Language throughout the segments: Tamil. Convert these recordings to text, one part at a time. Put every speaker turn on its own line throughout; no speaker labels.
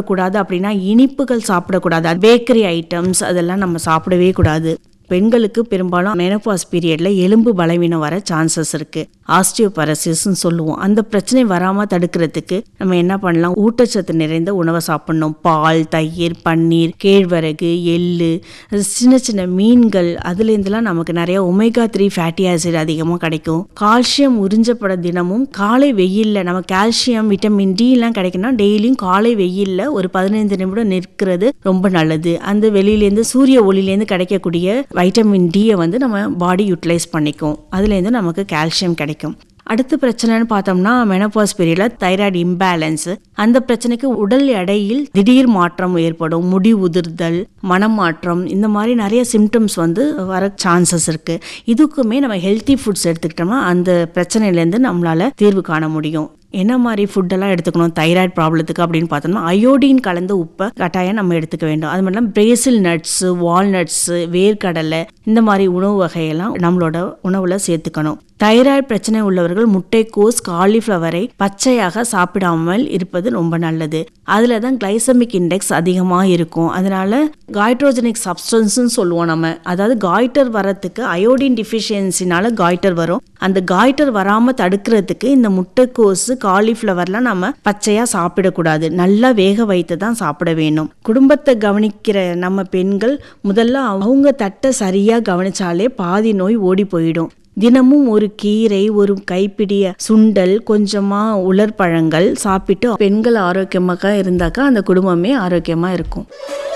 சாப்பிடக்கூடாது அப்படின்னா இனிப்புகள் சாப்பிடக்கூடாது பேக்கரி ஐட்டம்ஸ் அதெல்லாம் நம்ம சாப்பிடவே கூடாது பெண்களுக்கு பெரும்பாலும் மெனபாஸ் பீரியட்ல எலும்பு பலவீனம் வர சான்சஸ் இருக்கு ஆஸ்டியோபரசிஸ்ன்னு சொல்லுவோம் அந்த பிரச்சனை வராம தடுக்கிறதுக்கு நம்ம என்ன பண்ணலாம் ஊட்டச்சத்து நிறைந்த உணவை சாப்பிடணும் பால் தயிர் பன்னீர் கேழ்வரகு எள்ளு சின்ன சின்ன மீன்கள் அதுலேருந்துலாம் நமக்கு நிறைய ஒமேகா த்ரீ ஃபேட்டி ஆசிட் அதிகமாக கிடைக்கும் கால்சியம் உறிஞ்சப்பட தினமும் காலை வெயில்ல நம்ம கால்சியம் விட்டமின் டி எல்லாம் கிடைக்கணும்னா டெய்லியும் காலை வெயில்ல ஒரு பதினைந்து நிமிடம் நிற்கிறது ரொம்ப நல்லது அந்த வெளியிலேருந்து சூரிய ஒளியிலேருந்து கிடைக்கக்கூடிய வைட்டமின் டியை வந்து நம்ம பாடி யூட்டிலைஸ் பண்ணிக்கும் அதுலேருந்து நமக்கு கால்சியம் கிடைக்கும் அடுத்த பிரச்சனைன்னு பார்த்தோம்னா மெனபாஸ் பீரியடில் தைராய்டு இம்பேலன்ஸ் அந்த பிரச்சனைக்கு உடல் எடையில் திடீர் மாற்றம் ஏற்படும் முடி உதிர்தல் மனமாற்றம் இந்த மாதிரி நிறைய சிம்டம்ஸ் வந்து வர சான்சஸ் இருக்கு இதுக்குமே நம்ம ஹெல்த்தி ஃபுட்ஸ் எடுத்துக்கிட்டோம்னா அந்த பிரச்சனையிலேருந்து நம்மளால தீர்வு காண முடியும் என்ன மாதிரி ஃபுட்டெல்லாம் எடுத்துக்கணும் தைராய்டு ப்ராப்ளத்துக்கு அப்படின்னு பார்த்தோம்னா அயோடின் கலந்த உப்பை கட்டாயம் நம்ம எடுத்துக்க வேண்டும் அது மட்டும் பிரேசில் நட்ஸு வால்நட்ஸு வேர்க்கடலை இந்த மாதிரி உணவு வகையெல்லாம் நம்மளோட உணவில் சேர்த்துக்கணும் தைராய்டு பிரச்சனை உள்ளவர்கள் முட்டைக்கோஸ் காலிஃப்ளவரை பச்சையாக சாப்பிடாமல் இருப்பது ரொம்ப நல்லது அதில் தான் கிளைசமிக் இண்டெக்ஸ் அதிகமாக இருக்கும் அதனால காய்ட்ரோஜனிக் சப்ஸ்டன்ஸ்னு சொல்லுவோம் நம்ம அதாவது காய்டர் வரத்துக்கு அயோடின் டிஃபிஷியன்சினால காய்டர் வரும் அந்த காய்டர் வராமல் தடுக்கிறதுக்கு இந்த முட்டைக்கோஸ் காலிஃப்ளவர்லாம் நம்ம பச்சையாக சாப்பிடக்கூடாது நல்லா வேக வைத்து தான் சாப்பிட வேணும் குடும்பத்தை கவனிக்கிற நம்ம பெண்கள் முதல்ல அவங்க தட்டை சரியாக கவனிச்சாலே பாதி நோய் ஓடி போயிடும் தினமும் ஒரு கீரை ஒரு கைப்பிடிய சுண்டல் கொஞ்சமா உலர்பழங்கள் சாப்பிட்டு பெண்கள் ஆரோக்கியமாக இருந்தாக்கா அந்த குடும்பமே ஆரோக்கியமா இருக்கும்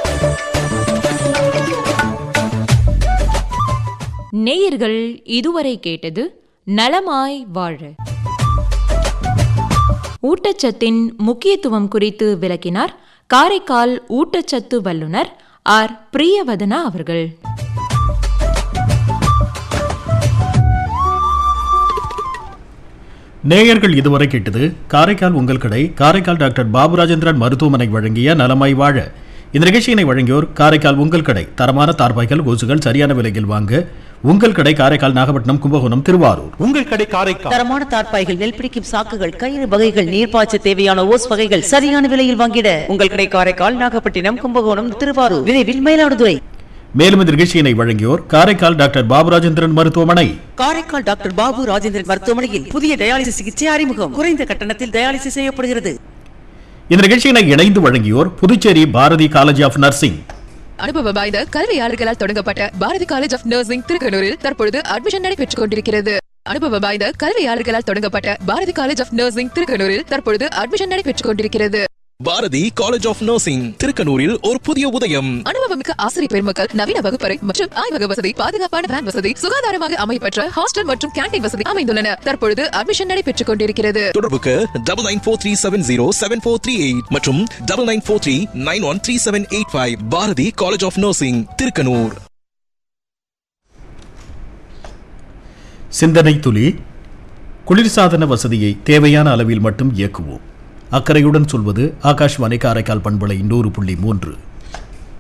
நேயர்கள் இதுவரை கேட்டது நலமாய் வாழ ஊட்டச்சத்தின் முக்கியத்துவம் குறித்து விளக்கினார் காரைக்கால் ஊட்டச்சத்து வல்லுனர் ஆர் பிரியவதனா அவர்கள்
நேயர்கள் இதுவரை கேட்டது காரைக்கால் உங்கள் கடை காரைக்கால் டாக்டர் பாபுராஜேந்திரன் மருத்துவமனை வழங்கிய நலமாய் வாழ இந்த நிகழ்ச்சியினை வழங்கியோர் காரைக்கால் உங்கள் கடை தரமான தார்பாய்கள் கொசுகள் சரியான விலையில் வாங்க உங்கள் கடை காரைக்கால் நாகப்பட்டினம் கும்பகோணம் திருவாரூர்
உங்கள் கடை காரைக்கால்
தரமான தார்ப்பாய்கள் நெல் பிடிக்கும் சாக்குகள் கயிறு வகைகள் நீர்ப்பாய்ச்ச தேவையான ஓஸ் வகைகள் சரியான விலையில் வாங்கிட உங்கள் கடை காரைக்கால் நாகப்பட்டினம் கும்பகோணம் திருவாரூர் விரைவில் மயிலாடுதுறை
மேலும் இந்த நிகழ்ச்சியினை வழங்கியோர் காரைக்கால் டாக்டர் பாபுராஜேந்திரன் மருத்துவமனை
காரைக்கால் டாக்டர் பாபு ராஜேந்திரன் மருத்துவமனையில் புதிய டயாலிசிஸ் சிகிச்சை அறிமுகம் குறைந்த கட்டணத்தில் டயாலிசிஸ் செய்யப்படுகிறது
இந்த நிகழ்ச்சியினை இணைந்து வழங்கியோர் Puducherry Bharathi college of nursing
அனுபவம் வாய்ந்த கல்வியாளர்களால் தொடங்கப்பட்ட பாரதி காலேஜ் ஆஃப் நர்சிங் திருக்கனூரில் தற்பொழுது அட்மிஷன் நடைபெற்றுக் கொண்டிருக்கிறது அனுபவம் வாய்ந்த கல்வியாளர்களால் தொடங்கப்பட்ட பாரதி காலேஜ் ஆஃப் நர்சிங் திருக்கனூரில் தற்பொழுது அட்மிஷன் நடைபெற்றுக் கொண்டிருக்கிறது
பாரதி காலேஜ் ஆஃப் நர்சிங் திருக்கனூரில் ஒரு புதிய உதயம்
அனுபவமிக்க ஆசிரியர் பெருமக்கள் நவீன வகுப்பறை மற்றும் ஆய்வக வசதி பாதுகாப்பான வேன் வசதி சுகாதாரமாக அமைப்பெற்ற ஹாஸ்டல் மற்றும் கேண்டீன் வசதி அமைந்துள்ளன தற்பொழுது அட்மிஷன் நடைபெற்றுக் கொண்டிருக்கிறது
தொடர்புக்கு double nine four three seven zero seven four three eight மற்றும் double nine four three nine one three seven eight five Bharathi college of nursing Thirukkanur
சிந்தனை துளி குளிர்சாதன வசதியை தேவையான அளவில் மட்டும் இயக்குவோம் அக்கறையுடன் சொல்வது ஆகாஷ்வாணி காரைக்கால் பண்பலை நூறு புள்ளி மூன்று